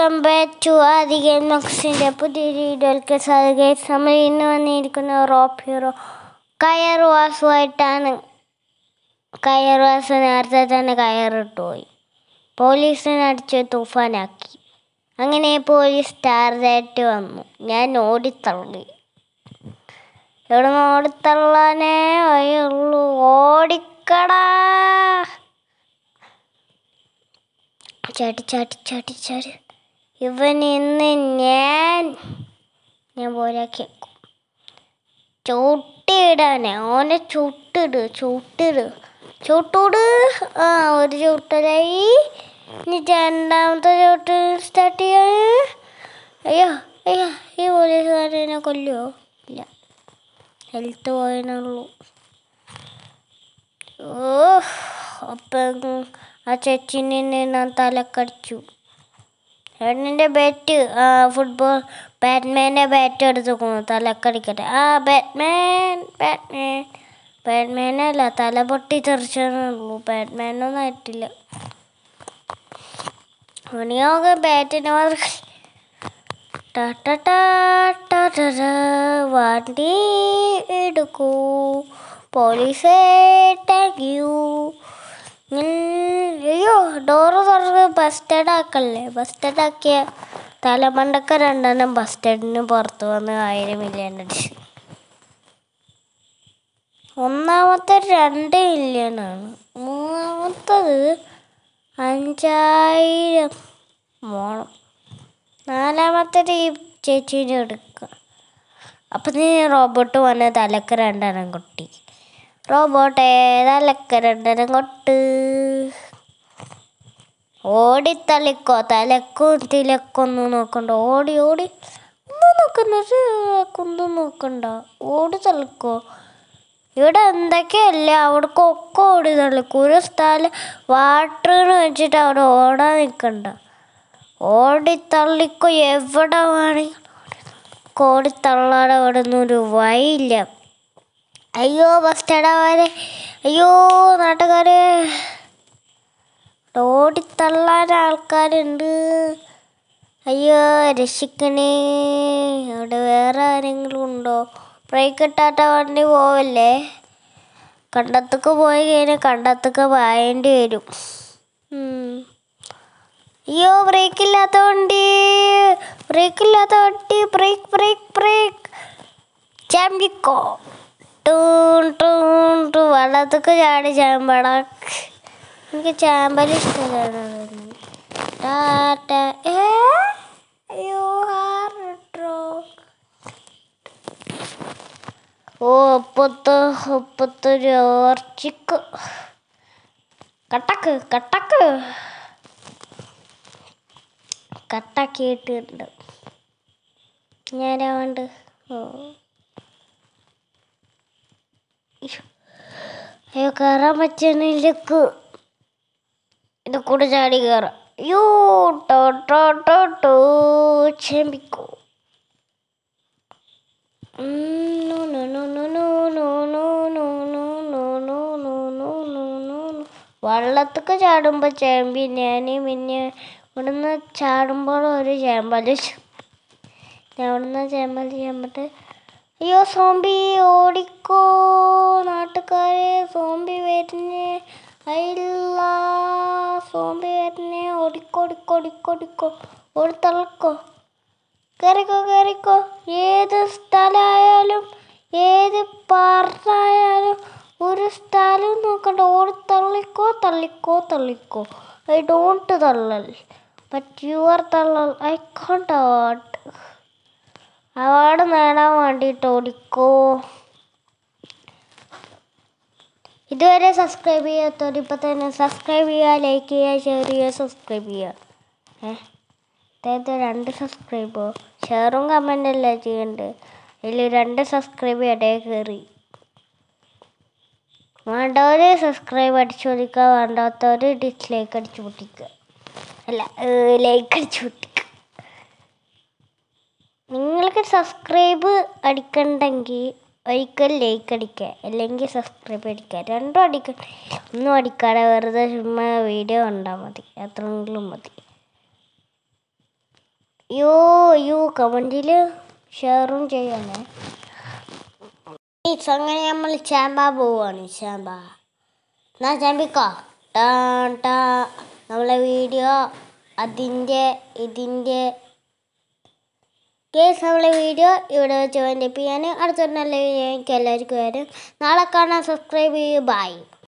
Welcome back to Adhikan മക്സിൻ്റെ പുതിയ വീഡിയോയിലേക്ക് സാധിക നമ്മൾ ഇന്ന് വന്നിരിക്കുന്ന റോപ്പ് ഹീറോ കയറുവാസുമായിട്ടാണ് കയറുവാസ് നേരത്തെ തന്നെ കയറിട്ട് പോയി പോലീസിനെ അടിച്ച് തൂഫാനാക്കി അങ്ങനെ പോലീസ് ടാർഗറ്റ് വന്നു ഞാൻ ഓടിത്തള്ളി ഇവിടെ നിന്ന് ഓടിത്തള്ളാനേ വയ്യുള്ളൂ ഓടിക്കടാ ചാടി ചാടി ചാടി ചാടി ഇവൻ ഇന്ന് ഞാൻ ഞാൻ പോരാക്കിയേക്കും ചൂട്ടിയിടാനെ ഓനെ ചുട്ടിട് ചുട്ടിട് ചുട്ടൂട് ആ ഒരു ചുട്ടലായി ഇനി രണ്ടാമത്തെ ചുട്ട് സ്റ്റാർട്ട് ചെയ്യാൻ അയ്യോ അയ്യോ ഈ പോലീസുകാരനെ കൊല്ലുമോ ഇല്ല ഹെൽത്ത് പോയനുള്ളൂ ഓ അപ്പം ആ ചേച്ചിനെ ഞാൻ തലക്കടിച്ചു ഏട്ടൻ്റെ ബാറ്റ് ആ ഫുട്ബോൾ ബാറ്റ്മാൻ്റെ ബാറ്റ് എടുത്തുക്കുന്നു തലക്കടിക്കട്ടെ ആ ബാറ്റ്മാൻ ബാറ്റ്മാൻ ബാറ്റ്മാനല്ല തല പൊട്ടി തെറിച്ചേ ബാറ്റ്മാനൊന്നും ആയിട്ടില്ല മണിയോഗ ബാറ്റിന് ടാ ടാ ടാ ടാ ടാ ടാ. വണ്ടി എടുക്കൂ പോലീസേ താങ്ക് യു അയ്യോ ഡോറ് തുറന്ന് ബസ്റ്റഡ് ആക്കല്ലേ ബസ്റ്റഡ് ആക്കിയ തലമണ്ടക്ക രണ്ടെണ്ണം ബസ്റ്റഡിന് പുറത്ത് വന്ന് ആയിരം മില്യൺ അടിച്ചു ഒന്നാമത്തെ രണ്ട് മില്യണാണ് മൂന്നാമത്തത് അഞ്ചായിരം വേണം നാലാമത്തത് ഈ ചേച്ചീനെ എടുക്കുക അപ്പം നീ റോബോട്ട് വന്ന് തലക്ക് രണ്ടെണ്ണം കൊട്ടി റോബോട്ടേ തലക്ക് രണ്ടെണ്ണം കൊട്ട് ഓടിത്തള്ളിക്കോ തലക്കും തിലക്കൊന്നും നോക്കണ്ട ഓടി ഓടി ഒന്നും നോക്കണ്ട ഒരു ഒന്നും നോക്കണ്ട ഓടി തള്ളിക്കോ ഇവിടെ എന്തൊക്കെയല്ലേ അവിടേക്കൊക്കെ ഓടി തള്ളിക്കും ഒരു സ്ഥലം വാട്ടറിന് വെച്ചിട്ട് അവിടെ ഓടാൻ നിൽക്കണ്ട ഓടി തള്ളിക്കോ എവിടെ വേണമെങ്കിലും ഓടി തള്ളാതെ അവിടെ ഒന്നും ഒരു വഴിയില്ല അയ്യോ ബസ്റ്റഡാവാരെ അയ്യോ നാട്ടുകാരെ ഓടിത്തള്ളാൻ ആൾക്കാരുണ്ട് അയ്യോ രക്ഷിക്കണേ അവിടെ വേറെ ആരെങ്കിലും ഉണ്ടോ ബ്രേക്ക് ഇട്ടാട്ട വണ്ടി പോവല്ലേ കണ്ടത്തൊക്കെ പോയി കഴിഞ്ഞാൽ കണ്ടത്തൊക്കെ വായേണ്ടി വരും ഉം. അയ്യോ ബ്രേക്ക് ഇല്ലാത്ത വണ്ടി ബ്രേക്ക് ഇല്ലാത്ത വണ്ടി ബ്രേക്ക് ബ്രേക്ക് ബ്രേക്ക് ചാമ്പിക്കോ ടൂൺ ടൂൺ ടൂ വെള്ളത്തൊക്കെ ചാടി ചാമ്പട എനിക്ക് ചാമ്പൽ ഇഷ്ടമാണ് ടാറ്റ ഏ അയ്യോ ഹാർട്ടോ ഓ ഒപ്പത്ത് ഒപ്പത്തൊരു ഓർച്ചിക്ക് കട്ടക്ക് കട്ടക്ക് കട്ടാക്കിയിട്ടുണ്ട് ഞാനാ വേണ്ട ഓ ഇയ്യോ. അയ്യോ കയറാൻ പറ്റണില്ലക്ക് ഇത് കൂടെ ചാടി കയറാം യോ ടോ ടോ ടോ ടോ ചെമ്പിക്കോ വള്ളത്തൊക്കെ ചാടുമ്പോൾ ചേമ്പി ഞാൻ പിന്നെ ഇവിടുന്ന് ചാടുമ്പോൾ ഒരു ചേമ്പല് ഞാൻ ഇവിടുന്ന് ചേമ്പല് ചേമ്പിട്ട് അയ്യോ സോംബി ഓടിക്കോ നാട്ടുകാരെ സോംബി വരുന്നേ അയില്ല സോംബി വരുന്നേ ഓടിക്കോ ഓടിക്കോ ഓടിക്കോ ഓടിക്കോ ഓടി തള്ളക്കോ കയറിക്കോ കയറിക്കോ ഏത് സ്ഥലമായാലും ഏത് പാർട്ടായാലും ഒരു സ്ഥലം നോക്കണ്ട ഓടി തള്ളിക്കോ തള്ളിക്കോ തള്ളിക്കോ ഐ ഡോണ്ട് തള്ളൽ ബട്ട് യുവർ തള്ളൽ ഐ കോണ്ട് അവാർഡ് അവാർഡ് നേടാൻ വേണ്ടിയിട്ട് ഓടിക്കോ ഇതുവരെ സബ്സ്ക്രൈബ് ചെയ്യാത്തവർ ഇപ്പം തന്നെ സബ്സ്ക്രൈബ് ചെയ്യുക ലൈക്ക് ചെയ്യുക ഷെയർ ചെയ്യുക സബ്സ്ക്രൈബ് ചെയ്യുക ഏ അതായത് രണ്ട് സബ്സ്ക്രൈബോ ഷെയറും കമൻ്റ് അല്ലേ ചെയ്യണ്ട് അതിൽ രണ്ട് സബ്സ്ക്രൈബ് ഇടയിൽ കയറി വേണ്ടവർ സബ്സ്ക്രൈബ് അടിച്ചു പൊട്ടിക്കുക വേണ്ടാത്തവർ ഡിസ്ലൈക്ക് അടിച്ചു പൊട്ടിക്കുക അല്ല ലൈക്ക് അടിച്ചു പൊട്ടിക്കുക നിങ്ങൾക്ക് സബ്സ്ക്രൈബ് അടിക്കണ്ടെങ്കിൽ ഒരിക്കൽ ലൈക്ക് അടിക്കുക അല്ലെങ്കിൽ സബ്സ്ക്രൈബ് അടിക്കുക രണ്ടും അടിക്കണ്ട ഒന്നും അടിക്കാതെ വെറുതെ ചുമ്മാ വീഡിയോ കണ്ടാൽ മതി എത്രയെങ്കിലും മതി യോ യോ കമൻറ്റിൽ ഷെയറും ചെയ്യണേ Guys, അങ്ങനെ നമ്മൾ ചാമ്പ പോവാണ് ചാമ്പ എന്നാ ചാമ്പിക്കോ ടാ ടാ നമ്മളെ വീഡിയോ അതിൻ്റെ ഇതിൻ്റെ കേസ് നമ്മളെ വീഡിയോ ഇവിടെ വെച്ച് വൈൻഡപ്പ് ചെയ്യാൻ അടുത്തൊരു നല്ല വീഡിയോ എനിക്ക് എല്ലാവർക്കും വരും നാളെ കാണാൻ സബ്സ്ക്രൈബ് ചെയ്യൂ ബൈ